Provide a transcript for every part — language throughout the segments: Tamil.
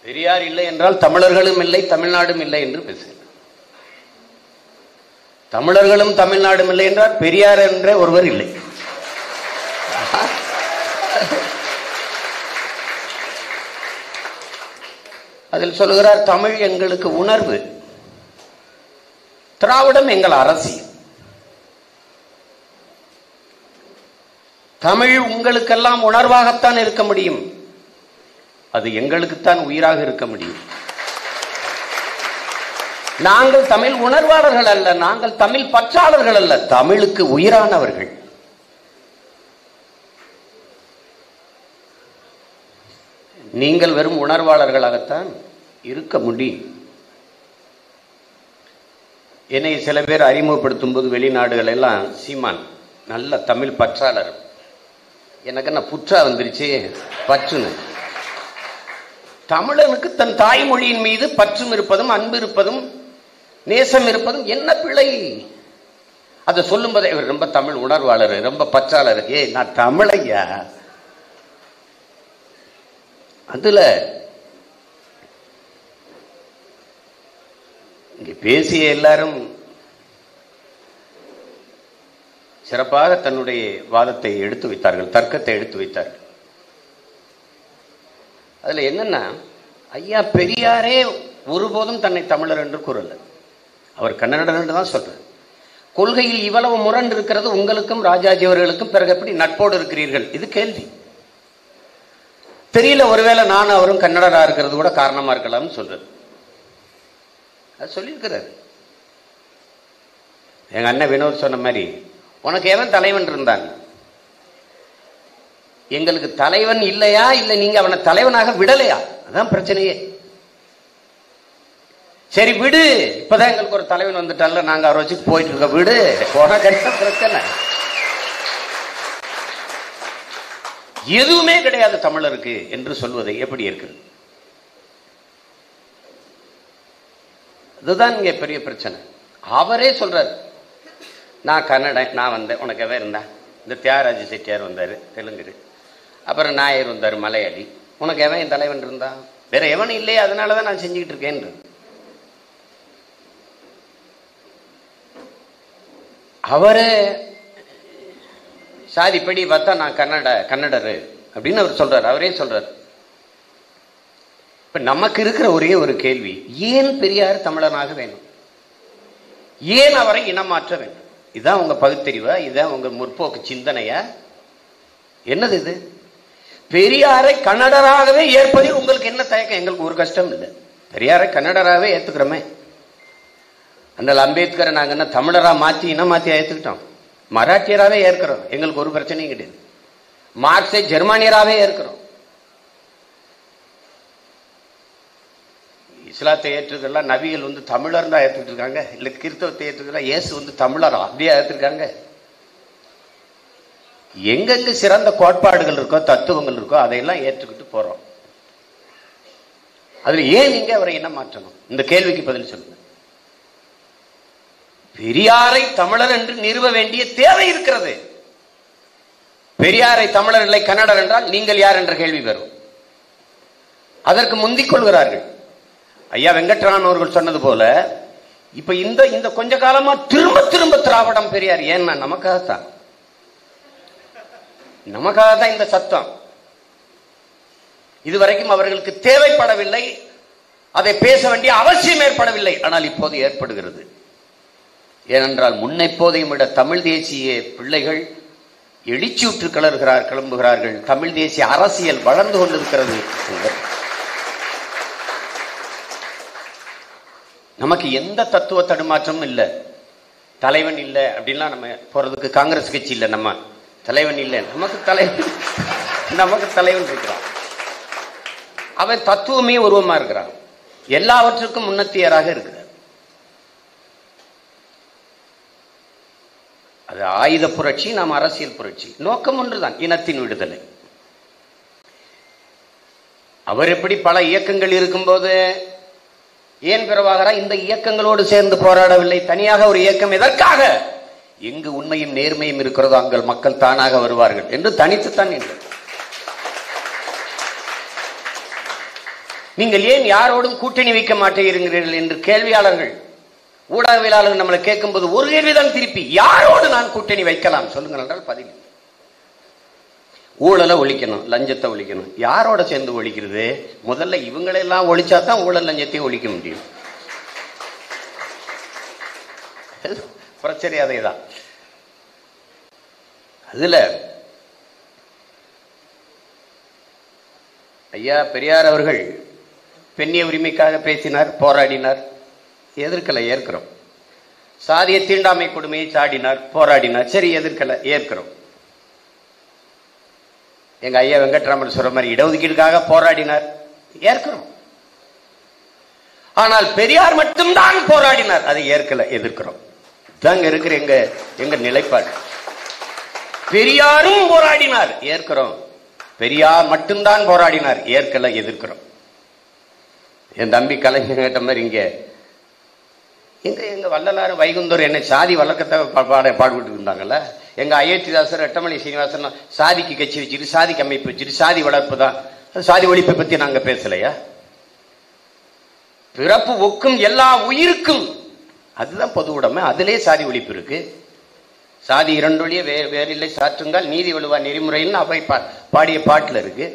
பெரியார் இல்லை என்றால் தமிழர்களும் இல்லை தமிழ்நாடும் இல்லை என்று பேசுகிறார் தமிழர்களும் தமிழ்நாடும் இல்லை என்றால் பெரியார் என்ற ஒருவர் இல்லை அதில் சொல்லுகிறார் தமிழ் எங்களுக்கு உணர்வு திராவிடம் எங்கள் அரசியல் தமிழ் உங்களுக்கெல்லாம் உணர்வாகத்தான் இருக்க முடியும் அது எங்களுக்குத்தான் உயிராக இருக்க முடியும் நாங்கள் தமிழ் உணர்வாளர்கள் அல்ல நாங்கள் தமிழ் பற்றாளர்கள் அல்ல தமிழுக்கு உயிரானவர்கள் நீங்கள் வெறும் உணர்வாளர்களாகத்தான் இருக்க முடியும் என்னை சில பேர் அறிமுகப்படுத்தும் போது வெளிநாடுகள் எல்லாம் சீமான் நல்ல தமிழ் பற்றாளர் எனக்கு என்ன புற்றா வந்துருச்சு பற்றுன்னு தமிழனுக்கு தன் தாய்மொழியின் மீது பற்றும் இருப்பதும் அன்பு இருப்பதும் நேசம் இருப்பதும் என்ன பிழை அதை சொல்லும் போதே இவர் ரொம்ப தமிழ் உணர்வாளர் ரொம்ப பற்றாளர் ஏ நான் தமிழையா அதுல இங்க பேசிய எல்லாரும் சிறப்பாக தன்னுடைய வாதத்தை எடுத்து வைத்தார்கள் தர்க்கத்தை எடுத்து வைத்தார்கள் அதுல என்னன்னா ஐயா பெரியாரே ஒருபோதும் தன்னை தமிழர் என்று கூறல அவர் கன்னடர் என்று தான் சொல்றார் கொள்கையில் இவ்வளவு முரண் இருக்கிறது உங்களுக்கும் ராஜாஜி அவர்களுக்கும் பிறகு எப்படி நட்போடு இருக்கிறீர்கள் இது கேள்வி தெரியல ஒருவேளை நான் அவரும் கன்னடரா இருக்கிறது கூட காரணமா இருக்கலாம்னு சொல்றது அது சொல்லியிருக்கிறாரு எங்க அண்ணன் வினோத் சொன்ன மாதிரி உனக்கு எவன் தலைவன் இருந்தான் எங்களுக்கு தலைவன் இல்லையா இல்ல நீங்க அவனை தலைவனாக விடலையா அதான் பிரச்சனையே சரி விடு இப்பதான் எங்களுக்கு ஒரு தலைவன் வந்துட்டால நாங்க அவரை வச்சு போயிட்டு இருக்க விடு உனக்கு என்ன பிரச்சனை எதுவுமே கிடையாது தமிழருக்கு என்று சொல்வதை எப்படி இருக்கு அதுதான் இங்க பெரிய பிரச்சனை அவரே சொல்றாரு நான் கன்னடன் நான் வந்தேன் உனக்கு எவன் இருந்தான் இந்த தியாகராஜ செட்டியார் வந்தார் தெலுங்குரு அப்புறம் நாயர் வந்தார் மலையாளி உனக்கு எவன் என் தலைவன் இருந்தான் வேற எவனும் இல்லையே அதனால தான் நான் செஞ்சுக்கிட்டு இருக்கேன் அவரே சாதிப்படி பார்த்தா நான் கன்னட கன்னடரு அப்படின்னு அவர் சொல்றாரு அவரே சொல்றாரு இப்ப நமக்கு இருக்கிற ஒரே ஒரு கேள்வி ஏன் பெரியார் தமிழனாக வேணும் ஏன் அவரை இனமாற்ற வேண்டும் இதான் உங்க பகுத்தறிவா இதான் உங்க முற்போக்கு சிந்தனையா என்னது இது பெரியாரை கன்னடராகவே ஏற்பதில் உங்களுக்கு என்ன தயக்கம் எங்களுக்கு ஒரு கஷ்டம் இல்லை பெரியாரை கன்னடராகவே ஏத்துக்கிறோமே அந்த அம்பேத்கரை நாங்க என்ன தமிழரா மாத்தி இனம் மாத்தி ஏத்துக்கிட்டோம் மராட்டியராகவே ஏற்கிறோம் எங்களுக்கு ஒரு பிரச்சனையும் கிடையாது மார்க்ஸை ஜெர்மானியராகவே ஏற்கிறோம் இஸ்லாத்தை ஏற்றுக்கலாம் நபிகள் வந்து தமிழர் தான் ஏற்றுக்கிட்டு இருக்காங்க இல்ல கிறிஸ்தவத்தை ஏற்றுக்கலாம் இயேசு வந்து தமிழரா அப்படியே ஏற்றுருக்காங்க எங்கெங்க சிறந்த கோட்பாடுகள் இருக்கோ தத்துவங்கள் இருக்கோ அதையெல்லாம் ஏற்றுக்கிட்டு போறோம் அதுல ஏன் நீங்க அவரை என்ன மாற்றணும் இந்த கேள்விக்கு பதில் சொல்லுங்க பெரியாரை தமிழர் என்று நிறுவ வேண்டிய தேவை இருக்கிறது பெரியாரை தமிழர் இல்லை கன்னடர் என்றால் நீங்கள் யார் என்ற கேள்வி வரும் அதற்கு முந்திக் கொள்கிறார்கள் ஐயா வெங்கட்ராமன் அவர்கள் சொன்னது போல இப்ப இந்த இந்த கொஞ்ச காலமா திரும்ப திரும்ப திராவிடம் பெரியார் ஏன்னா நமக்காகத்தான் நமக்காக தான் இந்த சத்தம் இதுவரைக்கும் அவர்களுக்கு தேவைப்படவில்லை அதை பேச வேண்டிய அவசியம் ஏற்படவில்லை ஆனால் இப்போது ஏற்படுகிறது ஏனென்றால் முன்னெப்போதையும் விட தமிழ் தேசிய பிள்ளைகள் எழுச்சியுற்று கிளறுகிறார் கிளம்புகிறார்கள் தமிழ் தேசிய அரசியல் வளர்ந்து கொண்டிருக்கிறது நமக்கு எந்த தத்துவ தடுமாற்றமும் இல்லை தலைவன் இல்லை அப்படின்லாம் நம்ம போறதுக்கு காங்கிரஸ் கட்சி இல்லை நம்ம தலைவன் இல்லை நமக்கு தலைவன் நமக்கு தலைவன் இருக்கிறான் அவன் தத்துவமே உருவமா இருக்கிறான் எல்லாவற்றுக்கும் முன்னத்தியராக இருக்கிறார் அது ஆயுத புரட்சி நாம் அரசியல் புரட்சி நோக்கம் ஒன்றுதான் இனத்தின் விடுதலை அவர் எப்படி பல இயக்கங்கள் இருக்கும்போது ஏன் பிறவாகிறா இந்த இயக்கங்களோடு சேர்ந்து போராடவில்லை தனியாக ஒரு இயக்கம் எதற்காக எங்கு உண்மையும் நேர்மையும் இருக்கிறதோ அங்கே மக்கள் தானாக வருவார்கள் என்று தனித்துத்தான் நின்றது நீங்கள் ஏன் யாரோடும் கூட்டணி வைக்க மாட்டேங்கிறீர்கள் என்று கேள்வியாளர்கள் ஊடகவியலாளர்கள் நம்மளை கேட்கும்போது ஒரு கேள்விதான் திருப்பி யாரோடு நான் கூட்டணி வைக்கலாம் சொல்லுங்கள் என்றால் பதில் இல்லை. ஊழலை ஒழிக்கணும் லஞ்சத்தை ஒழிக்கணும் யாரோட சேர்ந்து ஒழிக்கிறது முதல்ல இவங்களெல்லாம் ஒழிச்சா தான் ஊழல் லஞ்சத்தையும் ஒழிக்க முடியும் பிரச்சனை அதே தான் அதுல ஐயா பெரியார் அவர்கள் பெண்ணிய உரிமைக்காக பேசினார் போராடினார் எதிர்க்கல ஏற்கிறோம் சாதிய தீண்டாமை கொடுமையை சாடினார் போராடினார் சரி எதிர்க்கல ஏற்கிறோம் எங்க ஐயா வெங்கட்ராமன் சொல்ற மாதிரி இடஒதுக்கீடுக்காக போராடினார் ஏற்கிறோம் ஆனால் பெரியார் மட்டும்தான் போராடினார் அதை ஏற்கல எதிர்க்கிறோம் தாங்க இருக்கிற எங்க எங்க நிலைப்பாடு பெரியாரும் போராடினார் ஏற்கிறோம் பெரியார் மட்டும்தான் போராடினார் ஏற்கல எதிர்க்கிறோம் என் தம்பி கலைஞர் கேட்ட மாதிரி இங்க எங்க எங்க வள்ளலாறு வைகுந்தர் என்ன சாதி வழக்கத்தை பா- பாட பாடுபட்டு இருந்தாங்கல்ல எங்க அயோத்திதாசர் ரெட்டமணி சீனிவாசன் சாதிக்கு கட்சி வச்சுட்டு சாதிக்கு அமைப்பு வச்சுட்டு சாதி வளர்ப்பு தான் சாதி ஒழிப்பை பத்தி நாங்க பேசலையா பிறப்பு ஒக்கும் எல்லா உயிருக்கும் அதுதான் பொது உடைமை அதிலே சாதி ஒழிப்பு இருக்கு சாதி இரண்டொழிய வே வேறில்லை சாற்றுங்கால் நீதி வலுவா நெறிமுறைன்னு அவை பா- பாடிய பாட்டுல இருக்கு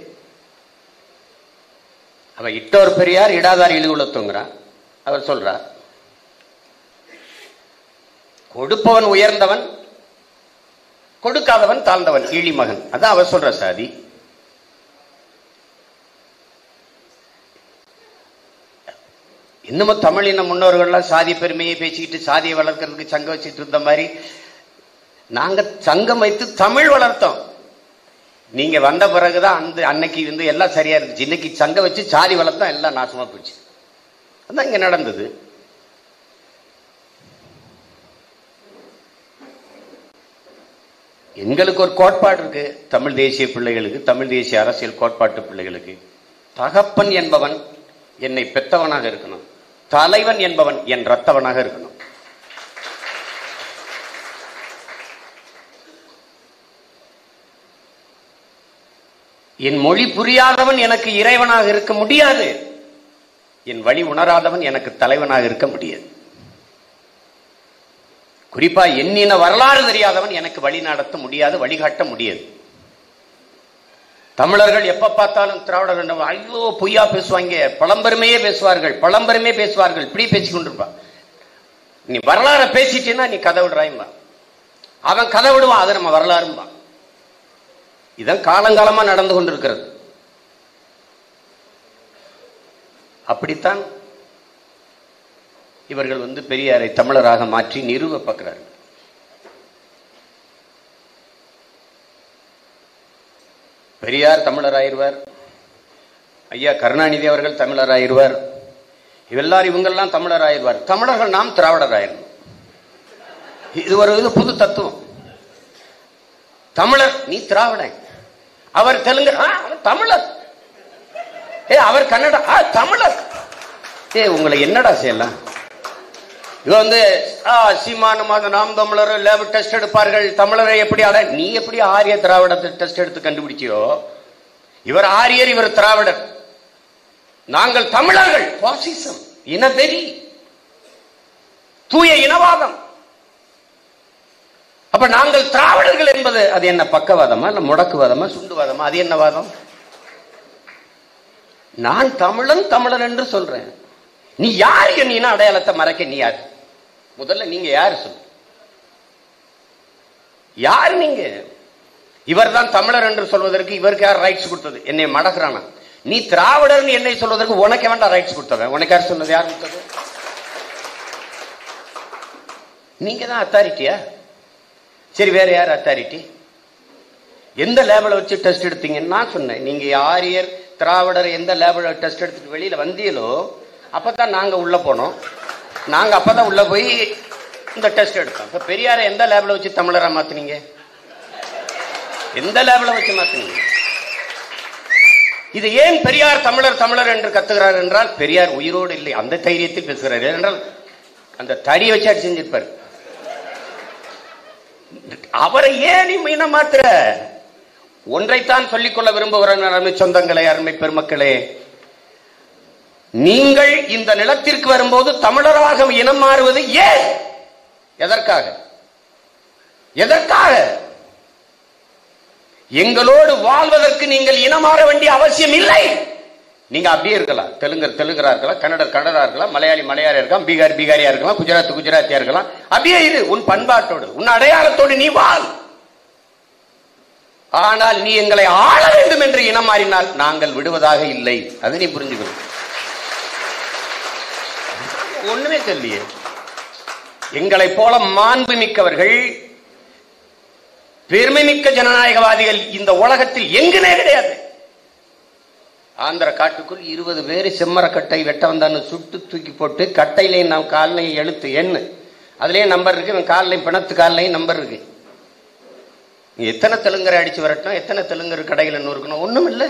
அவ இட்டோர் பெரியார் இடாதார் இழிவுலத்துங்கிறான் அவர் சொல்றார் கொடுப்பவன் உயர்ந்தவன் கொடுக்காதவன் தாழ்ந்தவன் இழிமகன் அதான் அவர் சொல்ற சாதி இன்னமும் தமிழின முன்னோர்கள்லாம் சாதி பெருமையை பேசிக்கிட்டு சாதியை வளர்க்கறதுக்கு சங்கம் வச்சுட்டு இருந்த மாதிரி நாங்க சங்கம் வைத்து தமிழ் வளர்த்தோம் நீங்க வந்த பிறகுதான் அந்த அன்னைக்கு வந்து எல்லாம் சரியா இருந்துச்சு இன்னைக்கு சங்கம் வச்சு சாதி வளர்த்தோம் எல்லாம் நாசமா போச்சு அதான் இங்க நடந்தது எங்களுக்கு ஒரு கோட்பாடு இருக்கு தமிழ் தேசிய பிள்ளைகளுக்கு தமிழ் தேசிய அரசியல் கோட்பாட்டு பிள்ளைகளுக்கு தகப்பன் என்பவன் என்னை பெத்தவனாக இருக்கணும் தலைவன் என்பவன் என் ரத்தவனாக இருக்கணும் என் மொழி புரியாதவன் எனக்கு இறைவனாக இருக்க முடியாது என் வழி உணராதவன் எனக்கு தலைவனாக இருக்க முடியாது குறிப்பா எண்ணின வரலாறு தெரியாதவன் எனக்கு வழி நடத்த முடியாது வழிகாட்ட முடியாது தமிழர்கள் எப்ப பார்த்தாலும் திராவிடர் என்ன, ஐயோ பொய்யா பேசுவாங்க பழம்பெருமையே பேசுவார்கள் பழம்பெருமையே பேசுவார்கள் இப்படி பேசிக் கொண்டிருப்பான் நீ வரலாற பேசிட்டீன்னா நீ கதை விடுறாயும்பா அவன் கதை விடுவான் அது நம்ம வரலாறும்பா இதான் காலங்காலமா நடந்து கொண்டிருக்கிறது அப்படித்தான் இவர்கள் வந்து பெரியாரை தமிழராக மாற்றி நிறுவ பார்க்கிறார்கள் பெரியார் தமிழராயிருவார் ஐயா கருணாநிதி அவர்கள் தமிழராயிருவார் இவெல்லாரும் இவங்கெல்லாம் தமிழராயிருவார் தமிழர்கள் நாம் திராவிடராயிரும் இது ஒரு இது புது தத்துவம் தமிழர் நீ திராவிடன் அவர் தெலுங்கு ஆ, அவர் தமிழர் ஏ அவர் கன்னடா ஆ, தமிழர் ஏ உங்களை என்னடா செய்யலாம் இது வந்து ஆ, சீமானு மாத நாம் தமிழர் லேப் டெஸ்ட் எடுப்பார்கள் தமிழரை எப்படி அட நீ எப்படி ஆரிய திராவிடத்தை டெஸ்ட் எடுத்து கண்டுபிடிச்சியோ இவர் ஆரியர் இவர் திராவிடர் நாங்கள் தமிழர்கள் பாசிசம் இனவெறி தூய இனவாதம் அப்ப நாங்கள் திராவிடர்கள் என்பது அது என்ன பக்கவாதமா இல்ல முடக்குவாதமா சுண்டுவாதமா அது என்ன வாதம் நான் தமிழன் தமிழன் என்று சொல்றேன் நீ யார் என் இன அடையாளத்தை மறைக்க நீ யார் முதல்ல நீங்க யார் சொல்லு யார் நீங்க இவர்தான் தமிழர் என்று சொல்வதற்கு இவருக்கு யார் ரைட்ஸ் கொடுத்தது என்னை மடக்குறானா நீ திராவிடர்னு என்னை சொல்வதற்கு உனக்கு வேண்டாம் ரைட்ஸ் கொடுத்தவன் உனக்கு யார் சொன்னது யார் கொடுத்தது நீங்க தான் அத்தாரிட்டியா சரி வேற யார் அத்தாரிட்டி எந்த லேபில் வச்சு டெஸ்ட் எடுத்தீங்கன்னு நான் சொன்னேன் நீங்க ஆரியர் திராவிடர் எந்த லேபில் டெஸ்ட் எடுத்துட்டு வெளியில வந்தீங்களோ அப்பதான் நாங்க உள்ள போனோம் நாங்க அப்பதான் உள்ள போய் இந்த டெஸ்ட் எடுத்தோம் இப்ப பெரியாரை எந்த லேபில் வச்சு தமிழரா மாத்துனீங்க எந்த லேபில் வச்சு மாத்துனீங்க இது ஏன் பெரியார் தமிழர் தமிழர் என்று கத்துகிறார் என்றால் பெரியார் உயிரோடு இல்லை அந்த தைரியத்தில் பேசுகிறார் என்றால் அந்த தடியை வச்சு அடி செஞ்சிருப்பார் அவரை ஏன் நீ மீன மாத்திர ஒன்றைத்தான் சொல்லிக்கொள்ள விரும்புகிறேன் அருமை சொந்தங்களே அருமை பெருமக்களே நீங்கள் இந்த நிலத்திற்கு வரும்போது தமிழராக இனம் மாறுவது ஏன் எதற்காக எதற்காக எங்களோடு வாழ்வதற்கு நீங்கள் இனம் மாற வேண்டிய அவசியம் இல்லை நீங்க அப்படியே இருக்கலாம் தெலுங்கர் தெலுங்கரா இருக்கலாம் கன்னடர் கன்னடா இருக்கலாம் மலையாளி மலையாளியா இருக்கலாம் பீகார் பீகாரியா இருக்கலாம் குஜராத் குஜராத்தியா இருக்கலாம் அப்படியே இரு உன் பண்பாட்டோடு உன் அடையாளத்தோடு நீ வாழ் ஆனால் நீ எங்களை ஆள வேண்டும் என்று இனம் மாறினால் நாங்கள் விடுவதாக இல்லை அதை நீ புரிஞ்சுக்கணும் ஒண்ணுமே சொல்லியே எங்களை போல மாண்பு மிக்கவர்கள் பெருமை மிக்க ஜனநாயகவாதிகள் இந்த உலகத்தில் எங்குனே கிடையாது ஆந்திர காட்டுக்குள் இருபது பேர் செம்மரக்கட்டை வெட்ட வந்தான்னு சுட்டு தூக்கி போட்டு கட்டையிலையும் நாம் கால்லையும் எழுத்து எண்ணு அதுலயும் நம்பர் இருக்கு இவன் கால்லையும் பிணத்து கால்லையும் நம்பர் இருக்கு நீ எத்தனை தெலுங்கரை அடிச்சு வரட்டணும் எத்தனை தெலுங்கர் கடையில் நூறுக்கணும் ஒண்ணும் இல்லை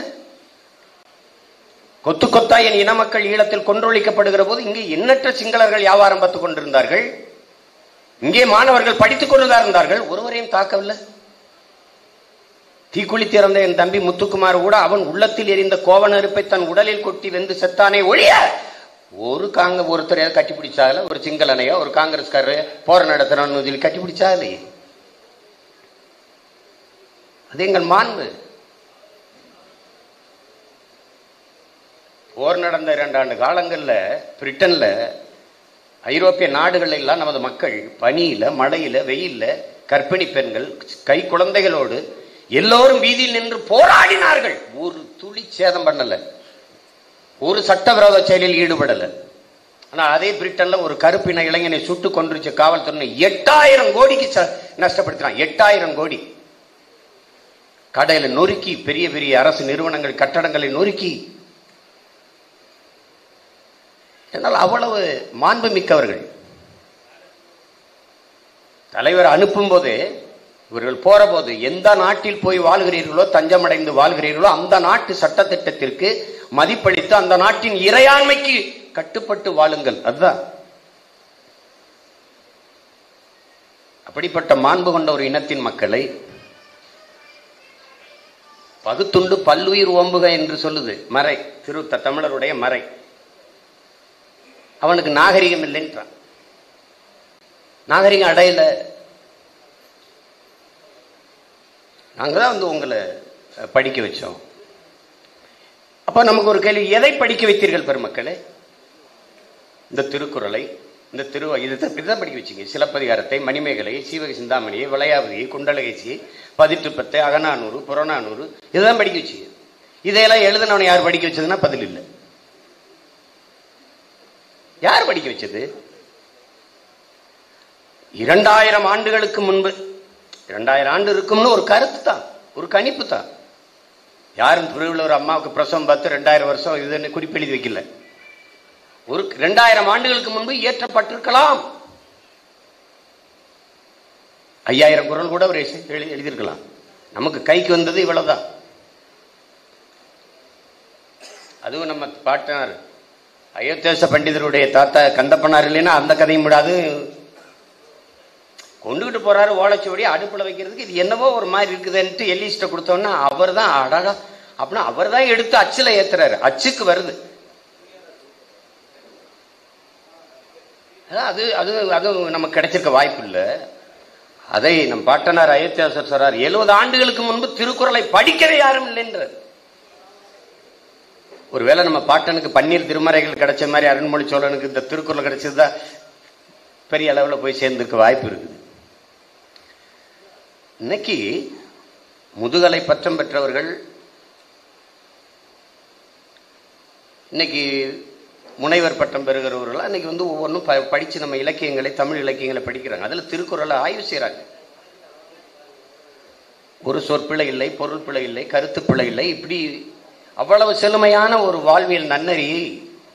கொத்து கொத்தா என் இன மக்கள் ஈழத்தில் கொன்றொழிக்கப்படுகிற போது இங்கே எண்ணற்ற சிங்களர்கள் வியாபாரம் பார்த்துக் கொண்டிருந்தார்கள் இங்கே மாணவர்கள் படித்துக் கொண்டுதான் இருந்தார்கள் ஒருவரையும் தாக்கவில்லை தீக்குளி திறந்த என் தம்பி முத்துக்குமார் கூட அவன் உள்ளத்தில் எரிந்த கோவ நெருப்பை தன் உடலில் கொட்டி வெந்து செத்தானே ஒழிய ஒரு காங்க ஒருத்தரையாவது கட்டி பிடிச்சாகல ஒரு சிங்களனையோ ஒரு காங்கிரஸ்காரர் போற நடத்துறன்னு கட்டி பிடிச்சாகலையே அது எங்கள் மாண்பு போர் நடந்த இரண்டாண்டு காலங்களில் பிரிட்டன்ல ஐரோப்பிய நாடுகள் எல்லாம் நமது மக்கள் பனியில மழையில வெயில்ல கர்ப்பிணி பெண்கள் கை குழந்தைகளோடு எல்லோரும் வீதியில் நின்று போராடினார்கள் ஒரு துளி சேதம் பண்ணல ஒரு சட்டவிரோத செயலில் ஈடுபடல ஆனா அதே பிரிட்டன்ல ஒரு கருப்பின இளைஞனை சுட்டு கொன்றுச்ச காவல்துறை எட்டாயிரம் கோடிக்கு ச- நஷ்டப்படுத்தினான் எட்டாயிரம் கோடி கடையில நொறுக்கி பெரிய பெரிய அரசு நிறுவனங்கள் கட்டடங்களை நொறுக்கி என்னால் அவ்வளவு மாண்பு மிக்கவர்கள் தலைவர் அனுப்பும் போது இவர்கள் போற போது எந்த நாட்டில் போய் வாழ்கிறீர்களோ தஞ்சமடைந்து வாழ்கிறீர்களோ அந்த நாட்டு சட்டத்திட்டத்திற்கு மதிப்பளித்து அந்த நாட்டின் இறையாண்மைக்கு கட்டுப்பட்டு வாழுங்கள் அதுதான் அப்படிப்பட்ட மாண்பு கொண்ட ஒரு இனத்தின் மக்களை பகுத்துண்டு பல்லுயிர் ஓம்புக என்று சொல்லுது மறை திரு த- தமிழருடைய மறை அவனுக்கு நாகரிகம் இல்லைன்றான் நாகரிகம் அடையல நாங்க தான் வந்து உங்களை அஹ், படிக்க வச்சோம் அப்ப நமக்கு ஒரு கேள்வி எதை படிக்க வைத்தீர்கள் பெருமக்களே இந்த திருக்குறளை இந்த திரு இது தான் படிக்க வச்சீங்க சிலப்பதிகாரத்தை மணிமேகலை சீவக சிந்தாமணியை விளையாவதியை குண்டலகேசியை பதிற்றுப்பத்தை அகநானூறு புறநானூறு இதுதான் படிக்க வச்சீங்க இதையெல்லாம் எழுதினவனை யார் படிக்க வச்சதுன்னா பதில் இல்லை யார் படிக்க வச்சது இரண்டாயிரம் ஆண்டுகளுக்கு முன்பு இரண்டாயிரம் ஆண்டு இருக்கும்னு ஒரு கருத்து தான் ஒரு கணிப்பு தான் யாரும் திருவள்ளுவர் அம்மாவுக்கு பிரசவம் பார்த்து ரெண்டாயிரம் வருஷம் இதுன்னு குறிப்பெழுதி வைக்கல ஒரு ரெண்டாயிரம் ஆண்டுகளுக்கு முன்பு இயற்றப்பட்டிருக்கலாம் ஐயாயிரம் குரல் கூட அவர் எழுதி- எழுதி- எழுதியிருக்கலாம் நமக்கு கைக்கு வந்தது இவ்வளவுதான் அதுவும் நம்ம பாட்டனார் அயோத்தியாச பண்டிதருடைய தாத்தா கந்தப்பனார் இல்லைன்னா அந்த கதையும் விடாது கொண்டுகிட்டு போறாரு ஓலைச்சுவடி அடுப்புல வைக்கிறதுக்கு இது என்னவோ ஒரு மாதிரி இருக்குதுன்ட்டு எல்லிஸ்ட கொடுத்தோன்னா அவர் தான் அடடா அப்படின்னா அவர் தான் எடுத்து அச்சுல ஏத்துறாரு அச்சுக்கு வருது அதான் அது அது அது நமக்கு கிடைச்சிருக்க வாய்ப்பு இல்லை அதை நம் பாட்டனார் அயோத்தியாசர் சொல்றார் எழுபது ஆண்டுகளுக்கு முன்பு திருக்குறளை படிக்கவே யாரும் இல்லைன்றார் ஒருவேளை நம்ம பாட்டனுக்கு பன்னீர் திருமறைகள் கிடைச்ச மாதிரி அருண்மொழி சோழனுக்கு இந்த திருக்குறள் கிடைச்சதுதா பெரிய அளவில் போய் சேர்ந்திருக்க வாய்ப்பு இருக்குது இன்னைக்கு முதுகலை பட்டம் பெற்றவர்கள் இன்னைக்கு முனைவர் பட்டம் பெறுகிறவர்கள் இன்னைக்கு வந்து ஒவ்வொன்றும் ப படித்து நம்ம இலக்கியங்களை தமிழ் இலக்கியங்களை படிக்கிறாங்க அதில் திருக்குறளை ஆய்வு செய்கிறாங்க ஒரு சொற்பிழை இல்லை பொருள் பிழை இல்லை கருத்து பிழை இல்லை இப்படி அவ்வளவு செழுமையான ஒரு வாழ்வியல் நன்னறியை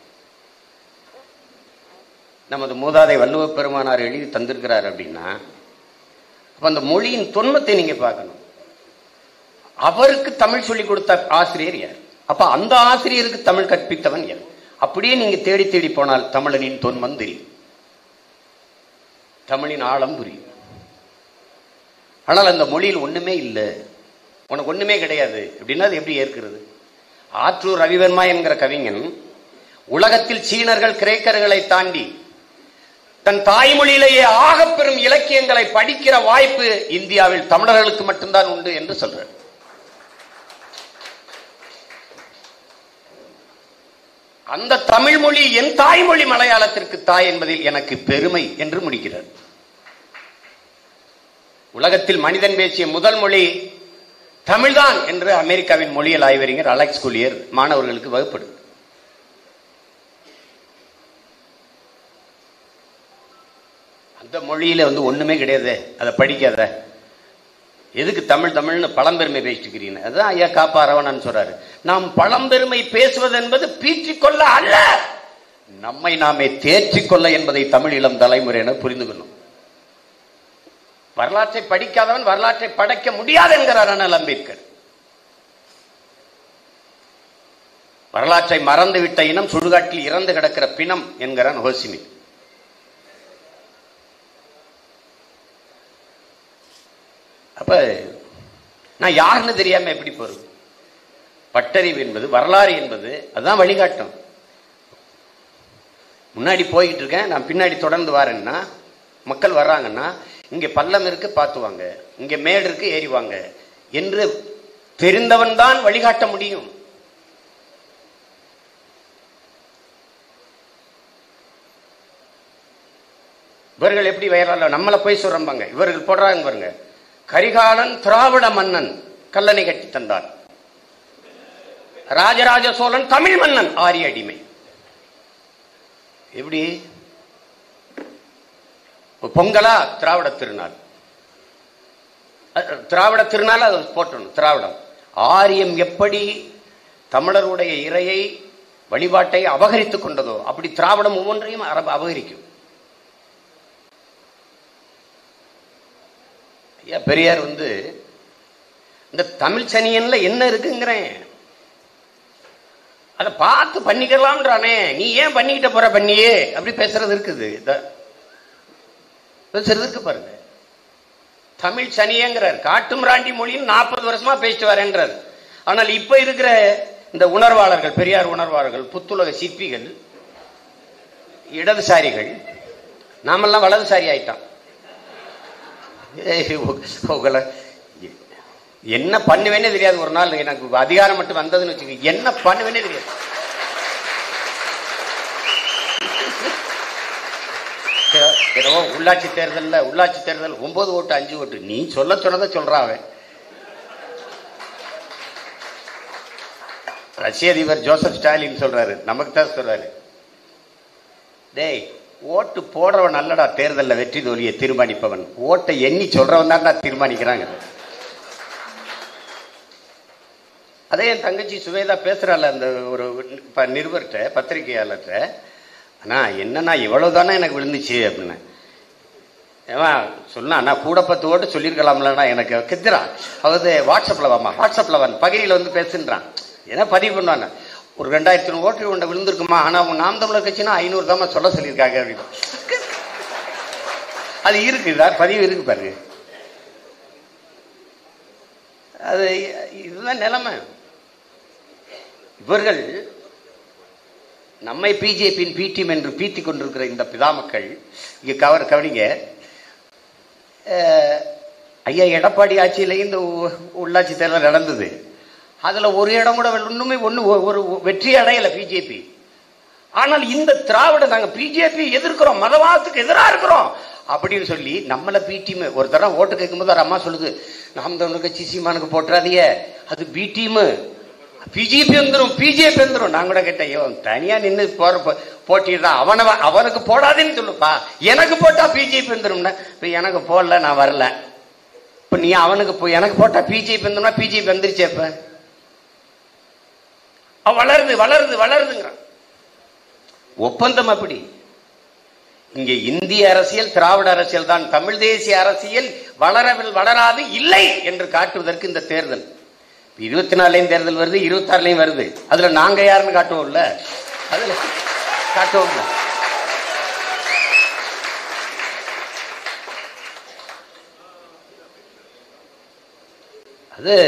நமது மூதாதை வள்ளுவ பெருமானார் எழுதி தந்திருக்கிறார் அப்படின்னா அப்ப அந்த மொழியின் தொன்மத்தை நீங்க பார்க்கணும் அவருக்கு தமிழ் சொல்லிக் கொடுத்த ஆசிரியர் யார் அப்ப அந்த ஆசிரியருக்கு தமிழ் கற்பித்தவன் யார் அப்படியே நீங்க தேடி தேடி போனால் தமிழனின் தொன்மம் தெரியும் தமிழின் ஆழம் புரியும் ஆனால் அந்த மொழியில் ஒண்ணுமே இல்லை உனக்கு ஒண்ணுமே கிடையாது அப்படின்னா அது எப்படி ஏற்கிறது ஆற்றூர் ரவிவர்மா என்கிற கவிஞன் உலகத்தில் சீனர்கள் கிரேக்கர்களை தாண்டி தன் தாய்மொழியிலேயே ஆகப்பெரும் இலக்கியங்களை படிக்கிற வாய்ப்பு இந்தியாவில் தமிழர்களுக்கு மட்டும்தான் உண்டு என்று சொல்றார் அந்த தமிழ் மொழி என் தாய்மொழி மலையாளத்திற்கு தாய் என்பதில் எனக்கு பெருமை என்று முடிக்கிறார் உலகத்தில் மனிதன் பேசிய முதல் மொழி தமிழ்தான் என்று அமெரிக்காவின் மொழியியல் ஆய்வறிஞர் அலெக்ஸ் குலியர் மாணவர்களுக்கு வகுப்படுது அந்த மொழியில வந்து ஒண்ணுமே கிடையாது அதை படிக்காத எதுக்கு தமிழ் தமிழ்னு பழம்பெருமை பேசிட்டு இருக்கிறீங்க அதான் ஐயா காப்பா ரவணன் சொல்றாரு நாம் பழம்பெருமை பேசுவது என்பது பீற்றிக்கொள்ள அல்ல நம்மை நாமே தேற்றிக்கொள்ள என்பதை தமிழ் இளம் தலைமுறையினர் புரிந்து கொள்ளும் வரலாற்றை படிக்காதவன் வரலாற்றை படைக்க முடியாது என்கிறார் அண்ணல் அம்பேத்கர் வரலாற்றை மறந்துவிட்ட இனம் சுடுகாட்டில் இறந்து கிடக்கிற பிணம் என்கிறான் ஹோசிமி அப்ப நான் யாருன்னு தெரியாம எப்படி போறது பட்டறிவு என்பது வரலாறு என்பது அதுதான் வழிகாட்டும் முன்னாடி போயிட்டு இருக்கேன் நான் பின்னாடி தொடர்ந்து வரேன்னா மக்கள் வர்றாங்கன்னா இங்க பள்ளம் இருக்கு பார்த்துவாங்க இங்க மேடு இருக்கு ஏறிவாங்க என்று தெரிந்தவன் தான் வழிகாட்ட முடியும் இவர்கள் எப்படி வயலாளர் நம்மளை போய் சொல்றாங்க இவர்கள் போடுறாங்க பாருங்க கரிகாலன் திராவிட மன்னன் கல்லணை கட்டி தந்தான் ராஜராஜ சோழன் தமிழ் மன்னன் ஆரிய அடிமை எப்படி பொங்கலா திராவிட திருநாள் அஹ், திராவிட திருநாள் அது போட்டணும் திராவிடம் ஆரியம் எப்படி தமிழருடைய இறையை வழிபாட்டை அபகரித்துக் கொண்டதோ அப்படி திராவிடம் ஒவ்வொன்றையும் அரப அபகரிக்கும் ஐயா பெரியார் வந்து இந்த தமிழ் சனியன்ல என்ன இருக்குங்கிறேன் அதை பார்த்து பண்ணிக்கலாம்ன்றானே நீ ஏன் பண்ணிக்கிட்ட போற பண்ணியே அப்படி பேசுறது இருக்குது இத- பேசுறது இருக்கு பாருங்க தமிழ் சனியங்கிறார் காட்டுமிராண்டி மொழியும் நாற்பது வருஷமா பேசிட்டு வரேன்றார் ஆனால் இப்ப இருக்கிற இந்த உணர்வாளர்கள் பெரியார் உணர்வாளர்கள் புத்துலக சிற்பிகள் இடதுசாரிகள் நாமெல்லாம் வலதுசாரி ஆயிட்டோம் ஏய், உ- உங்களை என்ன பண்ணுவேனே தெரியாது ஒரு நாள் எனக்கு அதிகாரம் மட்டும் வந்ததுன்னு வச்சுக்க என்ன பண்ணுவேனே தெரியாது ஏதோ உள்ளாட்சி தேர்தல்ல உள்ளாட்சி தேர்தல் ஒன்பது ஓட்டு அஞ்சு ஓட்டு நீ சொல்ல சொன்னதை சொல்றான் அவன் ரஷ்ய அதிபர் ஜோசப் ஸ்டாலின் சொல்றாரு நமக்கு தான் சொல்றாரு டேய் ஓட்டு போடுறவன் நல்லடா தேர்தல்ல வெற்றி தோல்வியை தீர்மானிப்பவன் ஓட்டை எண்ணி சொல்றவன் தான் தீர்மானிக்கிறாங்க அதே என் தங்கச்சி சுவேதா பேசுறாள் அந்த ஒரு ப- நிருபர்கிட்ட பத்திரிகையாளர்கிட்ட அண்ணா என்னண்ணா இவ்வளவு தானே எனக்கு விழுந்துச்சு அப்படின்னு ஏவன் சொன்னா நான் கூட பத்து ஓட்டு சொல்லியிருக்கலாம்லண்ணா எனக்கு கித்துறான் அவது வாட்ஸ்அப்ல வாமா வாட்ஸ்அப்ல வந்து பகிரியில் வந்து பேசுன்றான் ஏன்னா பதிவு பண்ணுவாங்க ஒரு ரெண்டாயிரத்தி நூறு ஓட்டு உண்ட விழுந்திருக்குமா ஆனா அவங்க நாம் தமிழர் கட்சினா ஐநூறு தாமா சொல்ல சொல்லியிருக்காங்க அப்படின்னு அது இருக்கு சார் பதிவு இருக்கு பாருங்க அது இதுதான் நிலைமை இவர்கள் நம்மை பிஜேபியின் பி டீம் என்று பீத்திக் கொண்டிருக்கிற இந்த பிதாமக்கள் இங்க கவர் கவனிங்க அஹ், ஐயா எடப்பாடி ஆட்சியிலேயும் இந்த உ- உள்ளாட்சி தேர்தல் நடந்தது அதுல ஒரு இடம் கூட இன்னுமே ஒண்ணு ஒ- ஒரு வெற்றி அடையல பிஜேபி ஆனால் இந்த திராவிட நாங்க பிஜேபி எதிர்க்கிறோம் மதவாதத்துக்கு எதிராக இருக்கிறோம் அப்படின்னு சொல்லி நம்மள பி டீம் ஒரு தரம் ஓட்டு கேட்கும்போது ஒரு அம்மா சொல்லுது நாம் தமிழர் கட்சி சீமானுக்கு போட்டுறாதீங்க அது பி டீம் பிஜேபி வந்துரும் பிஜேபி வந்துரும் நான் கூட கேட்டேன் ஐயோ தனியா நின்று போற போ- போட்டிடுறான் அவனை வ- அவனுக்கு போடாதேன்னு சொல்லுப்பா எனக்கு போட்டா பிஜேபி வந்துரும்னா இப்ப எனக்கு போடல நான் வரல இப்ப நீ அவனுக்கு போ எனக்கு போட்டா பிஜேபி வந்துரும்னா பிஜேபி வந்துருச்சே இப்ப அவன் வளருது வளருது வளருதுங்கிறான் ஒப்பந்தம் அப்படி இங்கே இந்திய அரசியல் திராவிட அரசியல் தான் தமிழ் தேசிய அரசியல் வளரவில் வளராது இல்லை என்று காட்டுவதற்கு இந்த தேர்தல் இருபத்தி நாலுலயும் தேர்தல் வருது இருபத்தி ஆறுலயும் வருது அதுல நாங்க யாருன்னு காட்டுவோம்ல அதுல காட்டுவோம்ல அது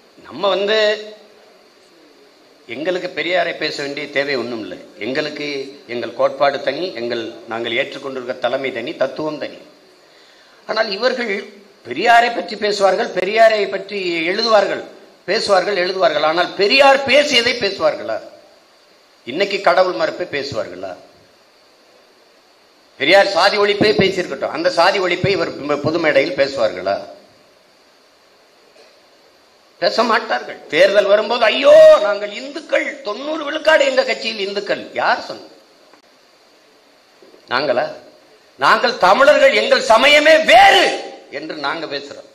நம்ம வந்து எங்களுக்கு பெரியாரை பேச வேண்டிய தேவை ஒன்றும் இல்லை எங்களுக்கு எங்கள் கோட்பாடு தனி எங்கள் நாங்கள் ஏற்றுக்கொண்டிருக்கிற தலைமை தனி தத்துவம் தனி ஆனால் இவர்கள் பெரியாரை பற்றி பேசுவார்கள் பெரியாரை பற்றி எழுதுவார்கள் பேசுவார்கள் எழுதுவார்கள் ஆனால் பெரியார் பேசியதை பேசுவார்களா இன்னைக்கு கடவுள் மறுப்பை பேசுவார்களா பெரியார் சாதி ஒழிப்பை பேசியிருக்கட்டும் அந்த சாதி ஒழிப்பை இவர் பொது மேடையில் பேசுவார்களா பேச மாட்டார்கள் தேர்தல் வரும்போது ஐயோ நாங்கள் இந்துக்கள் தொண்ணூறு விழுக்காடு எங்க கட்சியில் இந்துக்கள் யார் சொன்ன நாங்களா நாங்கள் தமிழர்கள் எங்கள் சமயமே வேறு என்று நாங்க பேசுறோம்